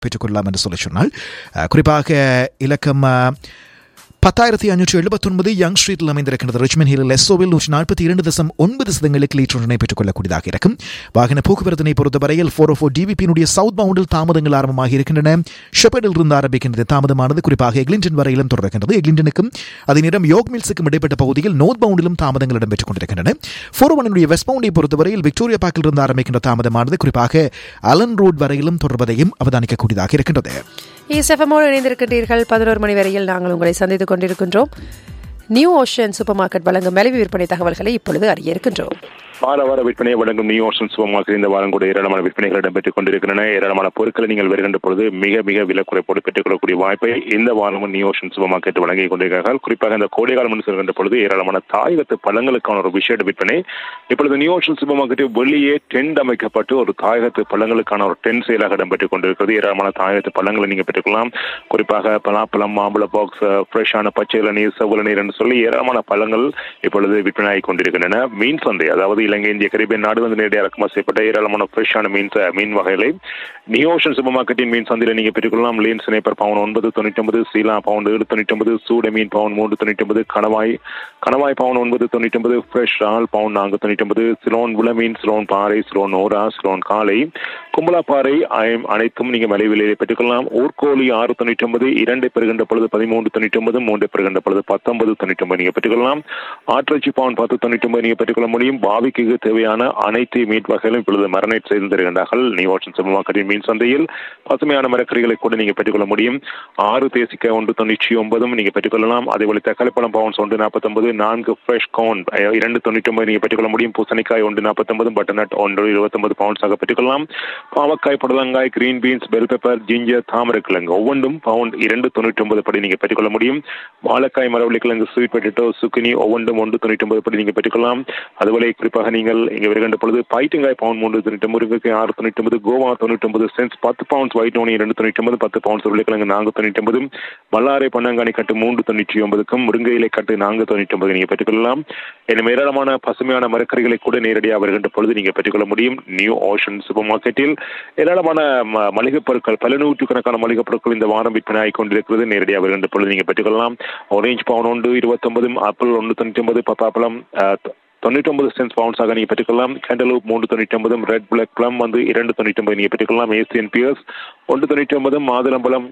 பெற்றுக்கொள்ளலாம் என்று சொல்லி சொன்னால் அஹ், குறிப்பாக இலக்கம் அஹ், பத்தாயிரத்தி அஞ்சூற்றி எழுபத்தொன்பது யங் ஸ்ட்ரீட்டில் அமைந்திருக்கின்றது ரிச்மன் ஹில்லில் எஸ்ஓவில் நூற்றி நாற்பத்தி இரண்டு தசம் ஒன்பது சதங்களுக்கு லீட்டர் ஒன்றினை பெற்றுக் கொள்ளக்கூடியதாக இருக்கும் வாகன போக்குவரத்தினை பொறுத்தவரையில் ஃபோர் ஃபோர் டிவிபியினுடைய சவுத் பவுண்டில் தாமதங்கள் ஆரம்பமாக இருக்கின்றன ஷெப்பர்டில் இருந்து ஆரம்பிக்கின்றது தாமதமானது குறிப்பாக எக்லிண்டன் வரையிலும் தொடர்கின்றது எக்லிண்டனுக்கும் அதே நேரம் யோக் மில்ஸுக்கும் இடைப்பட்ட பகுதியில் நோர்த் பவுண்டிலும் தாமதங்கள் இடம்பெற்றுக் கொண்டிருக்கின்றன ஃபோர் ஒனுடைய வெஸ்ட் பவுண்டை பொறுத்தவரையில் விக்டோரியா பார்க்கில் இருந்து ஆரம்பிக்கின்ற தாமதமானது குறிப்பாக அலன் ரோட் வரையிலும் தொடர்வதையும் அவதானிக்கக்கூடியதாக இருக்கின்றது இசெஃபமோடு இணைந்திருக்கின்றீர்கள் பதினோரு மணி வரையில் நாங்கள் உங்களை சந்தித்துக் கொண்டிருக்கின்றோம் நியூ ஓஷன் சூப்பர் மார்க்கெட் வழங்கும் மலிவு விற்பனை தகவல்களை இப்பொழுது அறிய இருக்கின்றோம் வார வார விற்பனையை வழங்கும் நியூ ஓஷன் சூப்பர் மார்க்கெட் இந்த வாரம் கூட ஏராளமான விற்பனைகள் இடம்பெற்றுக் கொண்டிருக்கின்றன ஏராளமான பொருட்களை நீங்கள் வருகின்ற பொழுது மிக மிக விலை குறைப்போடு பெற்றுக்கொள்ளக்கூடிய வாய்ப்பை இந்த வாரமும் நியூ ஓஷன் சூப்பர் மார்க்கெட் வழங்கி கொண்டிருக்கிறார்கள் குறிப்பாக இந்த கோடைகாலம் என்று சொல்கின்ற பொழுது ஏராளமான தாயகத்து பழங்களுக்கான ஒரு விஷேட விற்பனை இப்பொழுது நியூ ஓஷன் சூப்பர் மார்க்கெட்டில் வெளியே டென்ட் அமைக்கப்பட்டு ஒரு தாயகத்து பழங்களுக்கான ஒரு டென்ட் செயலாக இடம்பெற்றுக் கொண்டிருக்கிறது ஏராளமான தாயகத்து பழங்களை நீங்கள் பெற்றுக்கொள்ளலாம் குறிப்பாக பலாப்பழம் மாம்பழ பாக்ஸ் ஃப்ரெஷ்ஷான பச்சை இளநீர் செவ்வள நீர் என்று சொல்லி ஏராளமான பழங்கள் இப்பொழுது விற்பனையாகி கொண்டிருக்கின்றன மீன் சந்தை அதாவது இலங்கை இந்திய கரிபியன் நாடு வந்து நேரடியாக இறக்குமதி செய்யப்பட்ட ஏராளமான ஃப்ரெஷ்ஷான மீன் ச- மீன் வகைகளை நியூ ஓஷன் சூப்பர் மார்க்கெட்டின் மீன் சந்தையில் நீங்கள் பெற்றுக்கொள்ளலாம் லேன் சினைப்பர் பவுன் ஒன்பது தொண்ணூற்றி ஒன்பது சீலா பவுன் ஏழு தொண்ணூற்றி ஒன்பது சூட மீன் பவுன் மூன்று தொண்ணூற்றி ஒன்பது கணவாய் கணவாய் பவுன் ஒன்பது தொண்ணூற்றி ஒன்பது ஃப்ரெஷ் ஆல் பவுன் நான்கு தொண்ணூற்றி ஒன்பது சிலோன் உளமீன் சிலோன் பாறை சிலோன் ஓரா சிலோன் காலை கும்பலா பாறை அயம் அனைத்தும் நீங்கள் மலை விலையை பெற்றுக்கொள்ளலாம் ஊர்கோழி ஆறு தொண்ணூற்றி ஒன்பது இரண்டை பெறுகின்ற பொழுது பதிமூன்று தொண்ணூற்றி ஒன்பது மூன்றை பெறுகின்ற பொழுது பத்தொன்பது தொண்ணூற்றி ஒன்பது நீங்கள் பெற்றுக்கொள்ளலாம் ஆட்டிறைச்சி பவுன் பத்து தொண்ணூற்றி ஒன்பது நீங்கள் பெற்றுக்கொள்ள முடியும் பாவிக்கு தேவையான அனைத்து மீட் வகைகளும் இப்பொழுது மரணைட் செய்து தருகின்றார்கள் நியூ ஓஷன் சூப்பர் மார்க்கெட்டின் மீன் சந்தையில் பசுமையான மரக்கறிகளை கூட நீங்கள் பெற்றுக்கொள்ள முடியும் ஆறு தேசிக்காய் ஒன்று தொண்ணூற்றி ஒன்பதும் நீங்கள் பெற்றுக்கொள்ளலாம் அதேபோல தக்காளிப்பழம் பவுன்ஸ் ஒன்று நாற்பத்தொன்பது நான்கு ஃப்ரெஷ் கவுன் இரண்டு தொண்ணூற்றி ஒன்பது நீங்கள் பெற்றுக்கொள்ள முடியும் பூசணிக்காய் ஒன்று நாற்பத்தொன்பது பட்டர்நட் ஒன்று இருபத்தொன்பது பவுன்ஸாக பெற்றுக்கொள்ளலாம் பாவக்காய் புடலங்காய் green beans bell pepper ginger தாமரை கிழங்கு ஒவ்வொன்றும் பவுண்ட் இரண்டு தொண்ணூற்றி ஒன்பது படி நீங்கள் பெற்றுக்கொள்ள முடியும் வாழைக்காய் மரவள்ளி கிழங்கு ஸ்வீட் பொட்டேட்டோ சுக்கினி ஒவ்வொன்றும் ஒன்று தொண்ணூற்றி ஒன்பது படி நீங்கள் பெற்றுக்கொள்ளலாம் அதுபோல குறிப்பாக நீங்கள் இங்கே வருகின்ற பொழுது பைட்டுங்காய் பவுண்ட் மூன்று தொண்ணூற்றி ஒன்பது முருங்கைக்காய் ஆறு தொண்ணூற்றி ஒன்பது கோவா தொண்ணூற்றி ஒன்பது சென்ஸ் பத்து பவுண்ட்ஸ் ஒயிட் ஓனி இரண்டு தொண்ணூற்றி ஒன்பது பத்து பவுண்ட்ஸ் உருளைக்கிழங்கு நான்கு தொண்ணூற்றி ஒன்பது வல்லாரை பன்னங்காணி கட்டு மூன்று தொண்ணூற்றி ஒன்பதுக்கும் முருங்கை இலை கட்டு நான்கு தொண்ணூற்றி ஒன்பது நீங்கள் பெற்றுக்கொள்ளலாம் இன்னும் ஏராளமான பசுமையான மரக்கறிகளை கூட நேரடியாக வருகின்ற பொழுது நீங்கள் பெற்றுக்கொள்ள முடியும் நியூ ஓஷன் சூப்பர் மார்க்கெட்டில் ஏராளமான ம- மளிகைப் பொருட்கள் பல நூற்றுக்கணக்கான மளிகைப் பொருட்கள் இந்த வாரம் விற்பனை ஆகிக் கொண்டிருக்கிறது நேரடியாக வருகின்ற பொழுது நீங்கள் பெற்றுக்கொள்ளலாம் ஆரஞ்சு பவுன் ஒன்று இருபத்தொன்பது ஆப்பிள் ஒன்று தொண்ணூற்றி ஒன்பது பப்பாப்பழம் தொண்ணூற்றி ஒன்பது சென்ஸ் பவுன்ஸாக நீங்கள் பெற்றுக்கொள்ளலாம் கேண்டலூப் மூன்று தொண்ணூற்றி ஒன்பதும் ரெட் பிளாக் ப்ளம் வந்து இரண்டு தொண்ணூற்றி ஒன்பது நீங்கள் பெற்றுக்கொள்ளலாம் ஏசியன் பியர்ஸ் ஒன்று தொண்ணூற்றி ஒன்பது மாதுளம்பழம்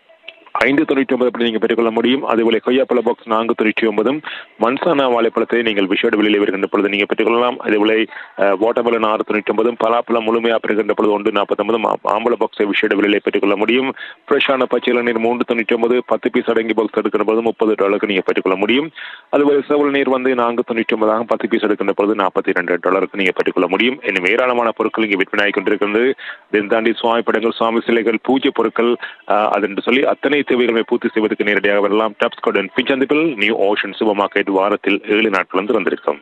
ஐந்து தொண்ணூற்றி ஒன்பது அப்படி நீங்கள் பெற்றுக்கொள்ள முடியும் அதேபோல கொய்யாப்பழ பாக்ஸ் நான்கு தொண்ணூற்றி ஒன்பதும் மன்சானா வாழைப்பழத்தை நீங்கள் விஷேட வெளியில் வருகின்ற பொழுது நீங்கள் பெற்றுக்கொள்ளலாம் அதேபோல வாட்டர்மெலன் ஆறு தொண்ணூற்றி ஒன்பதும் பலாப்பழம் முழுமையாக பெறுகின்ற பொழுது ஒன்று நாற்பத்தொன்பதும் ஆம்பள பாக்ஸை விஷேட வெளியில் பெற்றுக்கொள்ள முடியும் ஃப்ரெஷ்ஷான பச்சை இளநீர் மூன்று தொண்ணூற்றி ஒன்பது பத்து பீஸ் அடங்கி பாக்ஸ் எடுக்கின்ற பொழுது முப்பது டாலருக்கு நீங்கள் பெற்றுக்கொள்ள முடியும் அதுபோல செவல் நீர் வந்து நான்கு தொண்ணூற்றி ஒன்பதாக பத்து பீஸ் எடுக்கின்ற பொழுது நாற்பத்தி ரெண்டு டாலருக்கு நீங்கள் பெற்றுக்கொள்ள முடியும் இன்னும் ஏராளமான பொருட்கள் இங்கே விற்பனை ஆகிக் கொண்டிருக்கிறது இதன் தாண்டி சுவாமி படங்கள் சுவாமி சிலைகள் பூஜை பொருட்கள் ஆஹ், அது என்று சொல்லி அத்தனை தேவைகளை பூர்த்தி செய்வதற்கு நேரடியாக வரலாம் டாப்ஸ் கார்டன் பிச்சந்திப்பில் நியூ ஓஷன் சூப்பர் மார்க்கெட் வாரத்தில் ஏழு நாட்கள் வந்து வந்திருக்கும்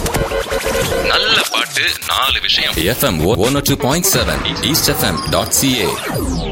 நல்ல பாட்டு நாலு விஷயம் FM one two point seven east FM dot CA